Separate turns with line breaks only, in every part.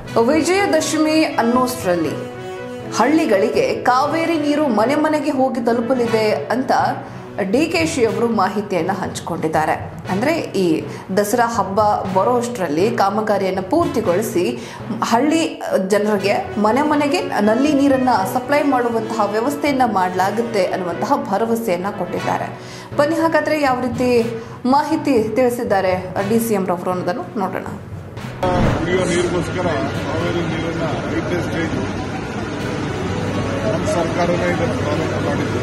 ವಿಜಯದಶಮಿ ಅನ್ನೋಷ್ಟರಲ್ಲಿ ಹಳ್ಳಿಗಳಿಗೆ ಕಾವೇರಿ ನೀರು ಮನೆ ಮನೆಗೆ ಹೋಗಿ ತಲುಪಲಿದೆ ಅಂತ ಡಿ ಕೆ ಶಿ ಅವರು ಮಾಹಿತಿಯನ್ನು ಹಂಚಿಕೊಂಡಿದ್ದಾರೆ ಅಂದರೆ ಈ ದಸರಾ ಹಬ್ಬ ಬರೋಷ್ಟರಲ್ಲಿ ಕಾಮಗಾರಿಯನ್ನು ಪೂರ್ತಿಗೊಳಿಸಿ ಹಳ್ಳಿ ಜನರಿಗೆ ಮನೆ ಮನೆಗೆ ನಲ್ಲಿ ನೀರನ್ನು ಸಪ್ಲೈ ಮಾಡುವಂತಹ ವ್ಯವಸ್ಥೆಯನ್ನು ಮಾಡಲಾಗುತ್ತೆ ಅನ್ನುವಂತಹ ಭರವಸೆಯನ್ನು ಕೊಟ್ಟಿದ್ದಾರೆ ಬನ್ನಿ ಹಾಗಾದರೆ ಯಾವ ರೀತಿ ಮಾಹಿತಿ ತಿಳಿಸಿದ್ದಾರೆ ಡಿ ಸಿ ಎಂ ರವರು ಅನ್ನೋದನ್ನು ನೋಡೋಣ
ಕುಡಿಯೋ ನೀರಿಗೋಸ್ಕರ ಕಾವೇರಿ ನೀರನ್ನ ಐದನೇ ಸ್ಟೇಜ್ ನಮ್ಮ ಸರ್ಕಾರನೇ ಇದನ್ನು ಪ್ರಾರಂಭ ಮಾಡಿದ್ದು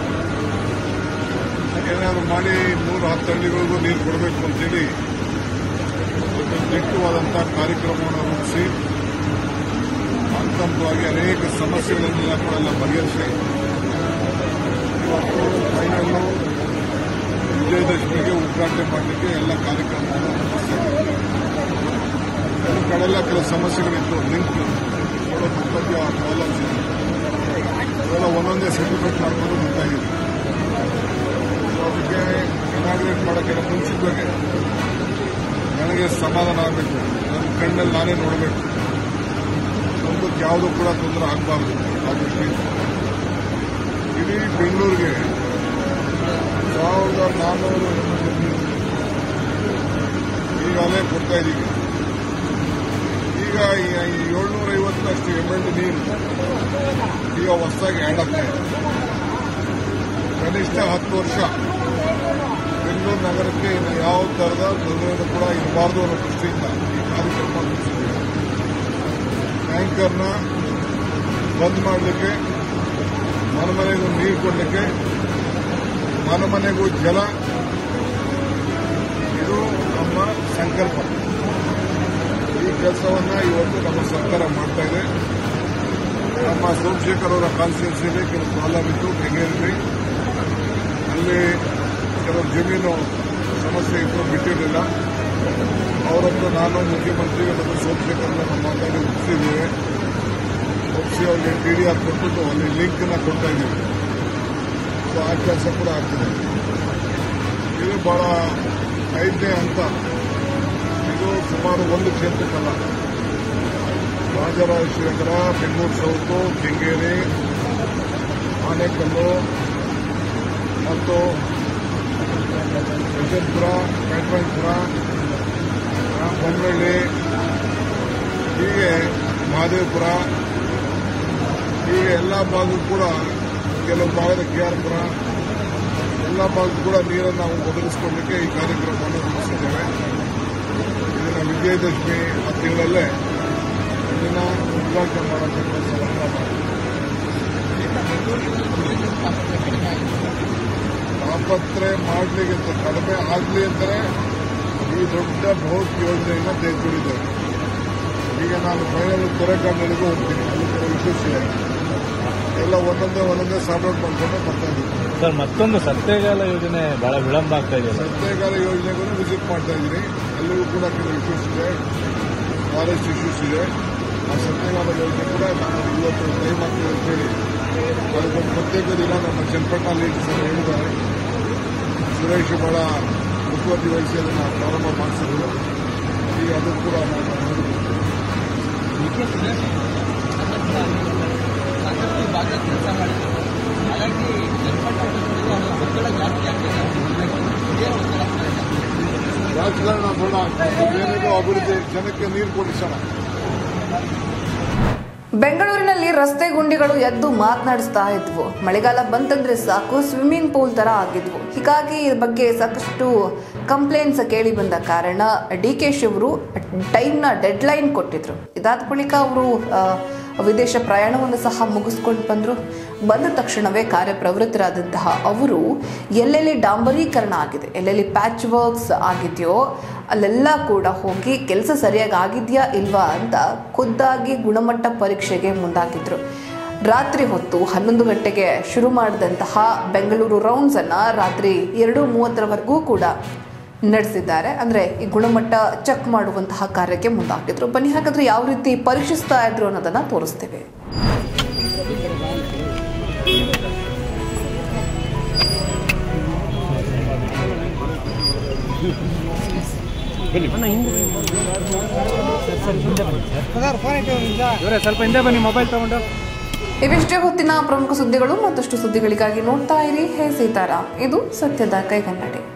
ಏನಾದರೂ ಮಾಡಿ ನೂರ ಹತ್ತು ಹಳ್ಳಿಗಳಿಗೂ ನೀರು ಕೊಡಬೇಕು ಅಂತೇಳಿ ಒಂದು ದಿಟ್ಟವಾದಂಥ ಕಾರ್ಯಕ್ರಮವನ್ನು ರೂಪಿಸಿ ಹಂತ ಹಂತವಾಗಿ ಅನೇಕ ಸಮಸ್ಯೆಗಳನ್ನೆಲ್ಲ ಕೂಡ ಎಲ್ಲ ಬಗೆಹರಿಸಿ ಇವತ್ತು ಫೈನಲ್ಲು ವಿಜಯದಶಮಿಗೆ ಉದ್ಘಾಟನೆ ಮಾಡಲಿಕ್ಕೆ ಎಲ್ಲ ಕಾರ್ಯಕ್ರಮವನ್ನು ರೂಪಿಸಿದ್ದಾರೆ ಕೆಲವು ಕಡೆಲ್ಲ ಕೆಲವು ಸಮಸ್ಯೆಗಳಿತ್ತು ಲಿಂಕ್ ಕೆಲವು ಮುಖ್ಯ ಪ್ರಾಬ್ಲಮ್ಸ್ ಇದೆ ಅವೆಲ್ಲ ಒಂದೊಂದೇ ಸೆಟಲ್ಮೆಂಟ್ ಮಾಡ್ಕೊಂಡು ಮುಂದಾಗಿದೆ ಸೊ ಅದಕ್ಕೆ ಇನಾಗ್ರೇಟ್ ಮಾಡೋಕ್ಕೆಲ್ಲ ಮುಂಚಿತವಾಗಿ ನನಗೆ ಸಮಾಧಾನ ಆಗಬೇಕು ನನ್ನ ಕಣ್ಣಲ್ಲಿ ನಾನೇ ನೋಡಬೇಕು ಒಂದಕ್ಕೆ ಯಾವುದೂ ಕೂಡ ತೊಂದರೆ ಆಗಬಾರ್ದು ಆ ದೃಷ್ಟಿಯಿಂದ ಇಡೀ ಬೆಂಗಳೂರಿಗೆ ಸಾವಿರದ ನಾನ್ನೂರು ಈಗಾಗಲೇ ಕೊಡ್ತಾ ಇದ್ದೀವಿ ಈಗ ಏಳ್ನೂರ ಐವತ್ತಷ್ಟು ಎಮ್ ಎಲ್ ನೀರು ಈಗ ಹೊಸದಾಗಿ ಆ್ಯಡ್ ಆಗ್ತಾ ಇದೆ ಕನಿಷ್ಠ ಹತ್ತು ವರ್ಷ ಬೆಂಗಳೂರು ನಗರಕ್ಕೆ ಇನ್ನು ಯಾವ ಥರದ ತೊಂದರೆಯನ್ನು ಕೂಡ ಇರಬಾರ್ದು ಅನ್ನೋ ದೃಷ್ಟಿಯಿಂದ ಈ ಕಾರ್ಯಕ್ರಮ ರೂಪಿಸಿದ್ದೀವಿ ಟ್ಯಾಂಕರ್ನ ಬಂದ್ ಮಾಡಲಿಕ್ಕೆ ಮನೆ ಮನೆಗೂ ನೀರು ಕೊಡಲಿಕ್ಕೆ ಮನೆ ಮನೆಗೂ ಜಲ ಇದು ನಮ್ಮ ಸಂಕಲ್ಪ ಈ ಕೆಲಸವನ್ನ ಇವತ್ತು ನಮ್ಮ ಸರ್ಕಾರ ಮಾಡ್ತಾ ಇದೆ ನಮ್ಮ ಸೋಮಶೇಖರ್ ಅವರ ಕಾನ್ಸ್ಟಿಟ್ಯೂನ್ಸಿಯಲ್ಲಿ ಕೆಲವು ಪ್ರಾಬ್ಲಮ್ ಇತ್ತು ಬೆಂಗಳೂರಲ್ಲಿ ಅಲ್ಲಿ ಕೆಲವು ಜಮೀನು ಸಮಸ್ಯೆ ಇತ್ತು ಬಿಟ್ಟಿರಲಿಲ್ಲ ಅವರನ್ನು ನಾನು ಮುಖ್ಯಮಂತ್ರಿ ಮತ್ತು ಸೋಮಶೇಖರ್ನ ನಮ್ಮ ಮಾತಾಡಿ ಒಪ್ಪಿಸಿದ್ದೇವೆ ಒಪ್ಪಿಸಿ ಅವ್ರಿಗೆ ಟಿ ಡಿ ಆರ್ ಕೊಟ್ಬಿಟ್ಟು ಅಲ್ಲಿ ಲಿಂಕ್ನ ಕೊಡ್ತಾ ಇದ್ದೀವಿ ಸೊ ಆ ಕೆಲಸ ಕೂಡ ಆಗ್ತದೆ ಇದು ಬಹಳ ಐದನೇ ಹಂತ ಇದು ಸುಮಾರು ಒಂದು ಕ್ಷೇತ್ರಕ್ಕಲ್ಲ ರಾಜರಾಜೇಶ್ವರ ಬೆಂಗಳೂರು ಸೌತು ಕೆಂಗೇರಿ ಆನೇಕಲ್ಲು ಮತ್ತು ಯಶವಂತಪುರ ಬ್ಯಾಟ್ರಾಯಪುರ ಬೊಮ್ಮಳ್ಳಿ ಹೀಗೆ ಮಹದೇವಪುರ ಹೀಗೆ ಎಲ್ಲ ಭಾಗಕ್ಕೂ ಕೂಡ ಕೆಲವು ಭಾಗದ ಕೆ ಆರ್ ಪುರ ಎಲ್ಲ ಭಾಗಕ್ಕೂ ಕೂಡ ನೀರನ್ನು ನಾವು ಒದಗಿಸಿಕೊಳ್ಳಲಿಕ್ಕೆ ಈ ಕಾರ್ಯಕ್ರಮವನ್ನು ರೂಪಿಸಿದ್ದೇವೆ ಇದನ್ನ ವಿಜಯದಶಮಿ ಆ ತಿಂಗಳಲ್ಲೇ ಇದನ್ನ ಉದ್ಘಾಟನೆ ಮಾಡೋಕ್ಕೆ ಕೆಲಸವನ್ನು ಮಾಡಿದ್ದೇವೆ. ತಾಪತ್ರೆ ಮಾಡಲಿಕ್ಕೆ ಕಡಿಮೆ ಆಗಲಿ ಅಂತಲೇ ಈ ದೊಡ್ಡ ಬೃಹತ್ ಯೋಜನೆಯನ್ನು ತೆಗೆದುಕೊಂಡಿದ್ದೇವೆ ಈಗ ನಾನು ಫೈನಲ್ ತೊರೆಕಾಡಿನಲ್ಲಿಗೂ ಹೋಗ್ತೀನಿ ಅಲ್ಲಿ ಕೆಲವು ಇಶ್ಯೂಸ್ ಇದೆ ಎಲ್ಲ ಒಂದೊಂದೇ ಒಂದೊಂದೇ ಸಾರ್ಟ್ ಔಟ್ ಮಾಡ್ಕೊಂಡು ಬರ್ತಾ ಇದ್ದೀವಿ
ಸರ್ ಮತ್ತೊಂದು ಸತ್ಯಗಾಲ ಯೋಜನೆ ಬಹಳ ವಿಳಂಬ ಆಗ್ತಾ ಇದೆ ಸರ್
ಸತ್ಯಗಾಲ ಯೋಜನೆಗೂ ವಿಸಿಟ್ ಮಾಡ್ತಾ ಇದ್ದೀನಿ ಅಲ್ಲಿಗೂ ಕೂಡ ಕೆಲವು ಇಶ್ಯೂಸ್ ಇದೆ ಫಾರೆಸ್ಟ್ ಇಶ್ಯೂಸ್ ಇದೆ ಆ ಸತ್ಯಗಾಲ ಯೋಜನೆ ಕೂಡ ನಾನು ಇವತ್ತು ಟೈಮ್ ಆಗ್ತದೆ ಅಂತೇಳಿ ಅದಕ್ಕೊಂದು ಪ್ರತ್ಯೇಕ ದಿನ ನಮ್ಮ ಚನ್ನಪಟ್ಟಣ ಲೀಡರ್ಸ್ ಅವರು ಹೇಳಿದ್ದಾರೆ ಸುರೇಶ್ ಬಹಳ ಮುತುವರ್ಜಿ ವಹಿಸಿ ಅದನ್ನು ಪ್ರಾರಂಭ ಮಾಡಿಸಿದ್ರು ಈಗ ಅದು ಕೂಡ ನಾನು ನೋಡಿದ್ದೀನಿ.
ಸಾಕಷ್ಟು ಭಾಗ ಕೆಲಸ ಮಾಡಿದ್ರು ಹಾಗಾಗಿ ಜನಪದ ಒತ್ತಡ ಜಾಸ್ತಿ ಆಗ್ತದೆ ಏನು ಒತ್ತಡ ಆಗ್ತದೆ?
ರಾಜಕಾರಣ ಬೇಡ ಏನಿದೆ ಅಭಿವೃದ್ಧಿ ಜನಕ್ಕೆ ನೀರು ಕೊಡಿಸೋಣ
ಬೆಂಗಳೂರಿನಲ್ಲಿ ರಸ್ತೆ ಗುಂಡಿಗಳು ಎದ್ದು ಮಾತನಾಡಿಸ್ತಾ ಇದ್ವು ಮಳೆಗಾಲ ಬಂತಂದ್ರೆ ಸಾಕು ಸ್ವಿಮ್ಮಿಂಗ್ ಪೂಲ್ ತರ ಆಗಿದ್ವು ಹೀಗಾಗಿ ಈ ಬಗ್ಗೆ ಸಾಕಷ್ಟು ಕಂಪ್ಲೇಂಟ್ಸ್ ಕೇಳಿ ಬಂದ ಕಾರಣ ಡಿ ಕೆ ಶಿವರು ಟೈಮ್ನ ಡೆಡ್ಲೈನ್ ಕೊಟ್ಟಿದ್ರು ಇದಾದ ಬಳಿಕ ಅವರು ವಿದೇಶ ಪ್ರಯಾಣವನ್ನು ಸಹ ಮುಗಿಸ್ಕೊಂಡು ಬಂದರು ಬಂದ ತಕ್ಷಣವೇ ಕಾರ್ಯಪ್ರವೃತ್ತರಾದಂತಹ ಅವರು ಎಲ್ಲೆಲ್ಲಿ ಡಾಂಬರೀಕರಣ ಆಗಿದೆ ಎಲ್ಲೆಲ್ಲಿ ಪ್ಯಾಚ್ ವರ್ಕ್ಸ್ ಆಗಿದೆಯೋ ಅಲ್ಲೆಲ್ಲ ಕೂಡ ಹೋಗಿ ಕೆಲಸ ಸರಿಯಾಗಿ ಆಗಿದೆಯಾ ಇಲ್ವಾ ಅಂತ ಖುದ್ದಾಗಿ ಗುಣಮಟ್ಟ ಪರೀಕ್ಷೆಗೆ ಮುಂದಾಗಿದ್ರು ರಾತ್ರಿ ಹೊತ್ತು ಹನ್ನೊಂದು ಗಂಟೆಗೆ ಶುರು ಮಾಡಿದಂತಹ ಬೆಂಗಳೂರು ರೌಂಡ್ಸನ್ನು ರಾತ್ರಿ ಎರಡು ಮೂವತ್ತರವರೆಗೂ ಕೂಡ ನಡೆಸಿದ್ದಾರೆ ಅಂದರೆ ಈ ಗುಣಮಟ್ಟ ಚೆಕ್ ಮಾಡುವಂತಹ ಕಾರ್ಯಕ್ಕೆ ಮುಂದಾಗಿದ್ರು ಬನ್ನಿ ಹಾಗಾದ್ರೆ ಯಾವ ರೀತಿ ಪರೀಕ್ಷಿಸ್ತಾ ಇದ್ರು ಅನ್ನೋದನ್ನ ತೋರಿಸ್ತೇವೆ
ಬನ್ನಿ ಇವರೇ ಸ್ವಲ್ಪ ಹಿಂದೆ ಬನ್ನಿ ಮೊಬೈಲ್ ತಗೊಂಡು
ಇವಿಷ್ಟೇ ಹೊತ್ತಿನ ಪ್ರಮುಖ ಸುದ್ದಿಗಳು ಮತ್ತಷ್ಟು ಸುದ್ದಿಗಳಿಗಾಗಿ ನೋಡ್ತಾ ಇರಿ ಹೇ ಸೀತಾರಾಮ್ ಇದು ಸತ್ಯದ ಕೈಗನ್ನಡಿ